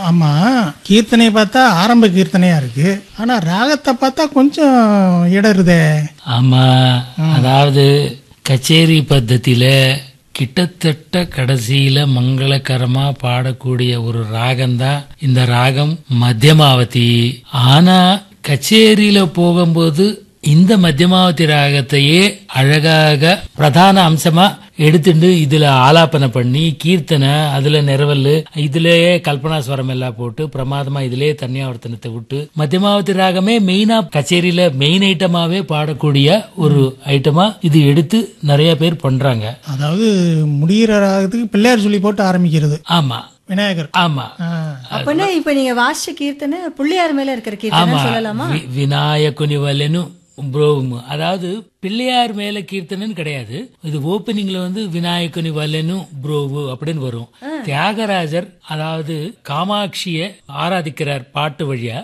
ஆமா கீர்த்தனை பார்த்தா ஆரம்ப கீர்த்தனையா இருக்கு ஆனா ராகத்தை பார்த்தா கொஞ்சம் இடருதே ஆமா அதாவது கச்சேரி பத்தத்தில கிட்டத்தட்ட கடைசியில மங்களகரமா பாடக்கூடிய ஒரு ராகம்தான் இந்த ராகம் மத்தியமாவதி ஆனா கச்சேரியில போகும்போது இந்த மத்தியமாவதி ராகத்தையே அழகாக பிரதான அம்சமா எடுத்துட்டு இதுல ஆலாபனை பண்ணி கீர்த்தனை அதுல நிறவல்லு இதுலயே கல்பனா ஸ்வரம் எல்லாம் போட்டு பிரமாதமா இதுலயே தன்யாவர்த்தனத்தை விட்டு மத்தியமாவதி ராகமே மெயினா கச்சேரியில மெயின் ஐட்டமாவே பாடக்கூடிய ஒரு ஐட்டமா இது எடுத்து நிறைய பேர் பண்றாங்க அதாவது முடிகிற ராகத்துக்கு பிள்ளையார் சொல்லி போட்டு ஆரம்பிக்கிறது ஆமா விநாயகர் ஆமா ஆ, அப்பனா இப்ப நீங்க வாசிச்ச கீர்த்தனை பிள்ளையார் மேல இருக்கிற கீர்த்தனை ஆமா சொல்லலாமா வி- விநாயகுனி வல்லனு புரோவும் அதாவது பிள்ளையார் மேல கீர்த்தனைன்னு கிடையாது இது ஓப்பனிங்ல வந்து விநாயகுனி வல்லனு புரோவு அப்படின்னு வரும் தியாகராஜர் அதாவது காமாட்சிய ஆராதிக்கிறார் பாட்டு வழியா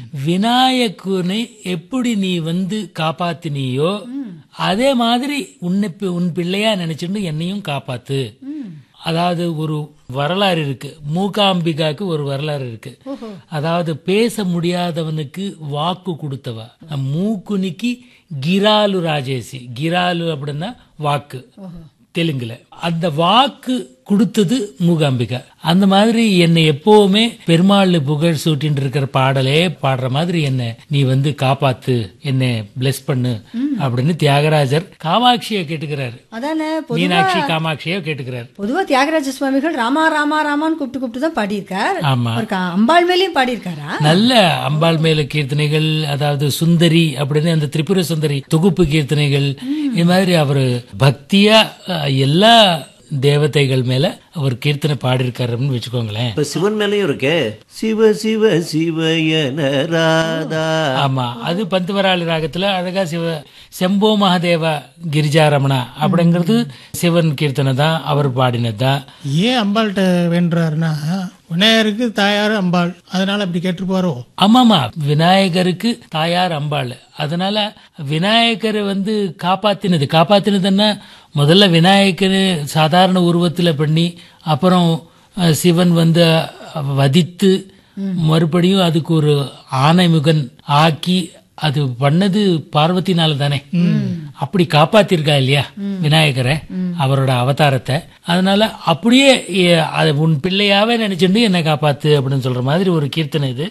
விநாயகுனை எப்படி நீ வந்து காப்பாத்தினியோ அதே மாதிரி உன்னை பி- உன் பிள்ளையா நினைச்சுட்டு என்னையும் காப்பாத்து அதாவது ஒரு வரலாறு இருக்கு மூகாம்பிகாக்கு ஒரு வரலாறு இருக்கு அதாவது பேச முடியாதவனுக்கு வாக்கு கொடுத்தவ மூக்குனிக்கு கிராலு ராஜேசி கிராலு அப்படின்னா வாக்கு தெலுங்குல அந்த வாக்கு கொடுத்தது மூகாம்பிகா அந்த மாதிரி என்னை எப்பவுமே பெருமாள் புகழ் சூட்டின்னு இருக்கிற பாடலே பாடுற மாதிரி என்ன நீ வந்து காப்பாத்து என்னை பிளஸ் பண்ணு அப்படின்னு தியாகராஜர் காமாட்சியை கேட்டுக்கிறாரு அதானே பொதுவா மீனாட்சி காமாட்சியை கேட்டுக்கிறாரு பொதுவா தியாகராஜ சுவாமிகள் ராமா ராமா ராமான்னு கூப்பிட்டு கூப்பிட்டு தான் பாடியிருக்கார் ஆமா அவருக்கு அம்பாள் மேலயும் பாடியிருக்காரா நல்ல அம்பாள் மேல கீர்த்தனைகள் அதாவது சுந்தரி அப்படின்னு அந்த திரிபுர சுந்தரி தொகுப்பு கீர்த்தனைகள் இது மாதிரி அவரு பக்தியா அஹ், எல்லா தேவதைகள் மேல அவர் கீர்த்தனை பாடியிருக்காருன்னு வச்சுக்கோங்களேன் இப்ப சிவன் மேலயும் இருக்கே சிவ சிவ சிவயன ராதா ஆமா அது பந்துவராளி ராகத்துல அழகா சிவ செம்போ மகாதேவ கிரிஜாரமணா அப்படிங்கிறது சிவன் கீர்த்தனை தான் அவர் பாடினது தான் ஏன் அம்பாள்கிட்ட வேண்டுறாருன்னா விநாயகருக்கு தாயார் அம்பாள் அதனால அப்படி கேட்டிருப்பாரோ ஆமாமா விநாயகருக்கு தாயார் அம்பாள் அதனால விநாயகரை வந்து காப்பாத்தினது காப்பாத்தினதுன்னா முதல்ல விநாயகர் சாதாரண உருவத்துல பண்ணி அப்புறம் அஹ், சிவன் வந்து அஹ், வதித்து மறுபடியும் அதுக்கு ஒரு ஆனைமுகன் ஆக்கி அது பண்ணது பார்வதினால தானே அப்படி காப்பாத்திருக்கா இல்லையா விநாயகரை அவரோட அவதாரத்தை அதனால அப்படியே எ- அதை உன் பிள்ளையாவே நினைச்சுட்டு என்னை காப்பாத்து அப்படின்னு சொல்ற மாதிரி ஒரு கீர்த்தனை இது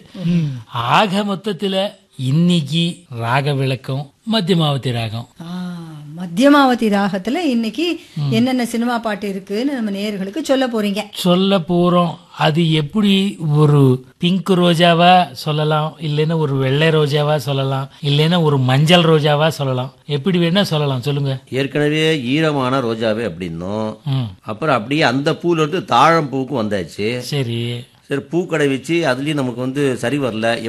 ஆக மொத்தத்துல இன்னைக்கு ராக விளக்கம் மத்தியமாவதி ராகம் ஆ, மத்தியமாவதி ராகத்துல இன்னைக்கு என்னென்ன சினிமா பாட்டு இருக்குன்னு நம்ம நேயர்களுக்கு சொல்ல போறீங்க சொல்ல போறோம் அது எப்படி ஒரு பிங்க் ரோஜாவா சொல்லலாம் இல்லைன்னா ஒரு வெள்ளை ரோஜாவா சொல்லலாம் இல்லைன்னா ஒரு மஞ்சள் ரோஜாவா சொல்லலாம் எப்படி வேணா சொல்லலாம் சொல்லுங்க ஏற்கனவே ஈரமான ரோஜாவே அப்படின்னும் ம் அப்புறம் அப்படியே அந்த பூல இருந்து தாழம் பூவுக்கும் வந்தாச்சு சரி சரி பூக்கடை வச்சு அதுலயும் நமக்கு வந்து சரி வரல